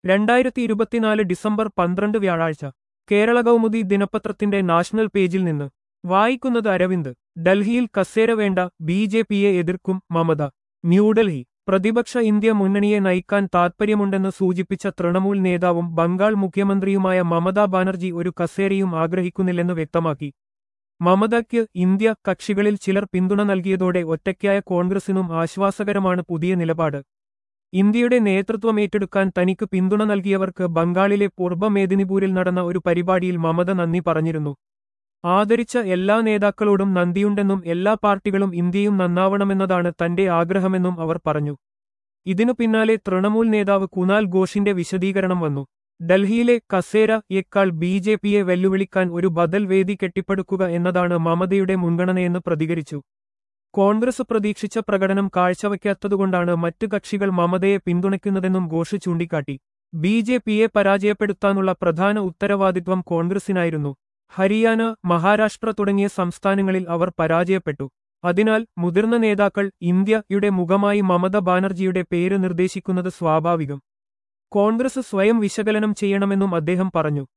രണ്ടായിരത്തി ഇരുപത്തിനാല് ഡിസംബർ പന്ത്രണ്ട് വ്യാഴാഴ്ച കേരള കൗമുദി ദിനപത്രത്തിന്റെ നാഷണൽ പേജിൽ നിന്ന് വായിക്കുന്നത് അരവിന്ദ് ഡൽഹിയിൽ കസേര വേണ്ട ബി ജെ പിയെ എതിർക്കും മമത ന്യൂഡൽഹി പ്രതിപക്ഷ ഇന്ത്യ മുന്നണിയെ നയിക്കാൻ താൽപ്പര്യമുണ്ടെന്ന് സൂചിപ്പിച്ച തൃണമൂൽ നേതാവും ബംഗാൾ മുഖ്യമന്ത്രിയുമായ മമതാ ബാനർജി ഒരു കസേരയും ആഗ്രഹിക്കുന്നില്ലെന്ന് വ്യക്തമാക്കി മമതയ്ക്ക് ഇന്ത്യ കക്ഷികളിൽ ചിലർ പിന്തുണ നൽകിയതോടെ ഒറ്റയ്ക്കായ കോൺഗ്രസിനും ആശ്വാസകരമാണ് പുതിയ നിലപാട് ഇന്ത്യയുടെ നേതൃത്വം ഏറ്റെടുക്കാൻ തനിക്ക് പിന്തുണ നൽകിയവർക്ക് ബംഗാളിലെ പൂർബ മേദിനിപൂരിൽ നടന്ന ഒരു പരിപാടിയിൽ മമത നന്ദി പറഞ്ഞിരുന്നു ആദരിച്ച എല്ലാ നേതാക്കളോടും നന്ദിയുണ്ടെന്നും എല്ലാ പാർട്ടികളും ഇന്ത്യയും നന്നാവണമെന്നതാണ് തന്റെ ആഗ്രഹമെന്നും അവർ പറഞ്ഞു ഇതിനു പിന്നാലെ തൃണമൂൽ നേതാവ് കുനാൽ ഘോഷിന്റെ വിശദീകരണം വന്നു ഡൽഹിയിലെ കസേര യേക്കാൾ ബി ജെ പിയെ വെല്ലുവിളിക്കാൻ ഒരു ബദൽ വേദി കെട്ടിപ്പടുക്കുക എന്നതാണ് മമതയുടെ മുൻഗണനയെന്ന് പ്രതികരിച്ചു കോൺഗ്രസ് പ്രതീക്ഷിച്ച പ്രകടനം കാഴ്ചവയ്ക്കാത്തതുകൊണ്ടാണ് മറ്റു കക്ഷികൾ മമതയെ പിന്തുണയ്ക്കുന്നതെന്നും ഘോഷ് ചൂണ്ടിക്കാട്ടി ബി ജെ പിയെ പരാജയപ്പെടുത്താനുള്ള പ്രധാന ഉത്തരവാദിത്വം കോൺഗ്രസിനായിരുന്നു ഹരിയാന മഹാരാഷ്ട്ര തുടങ്ങിയ സംസ്ഥാനങ്ങളിൽ അവർ പരാജയപ്പെട്ടു അതിനാൽ മുതിർന്ന നേതാക്കൾ ഇന്ത്യയുടെ മുഖമായി മമത ബാനർജിയുടെ പേര് നിർദ്ദേശിക്കുന്നത് സ്വാഭാവികം കോൺഗ്രസ് സ്വയം വിശകലനം ചെയ്യണമെന്നും അദ്ദേഹം പറഞ്ഞു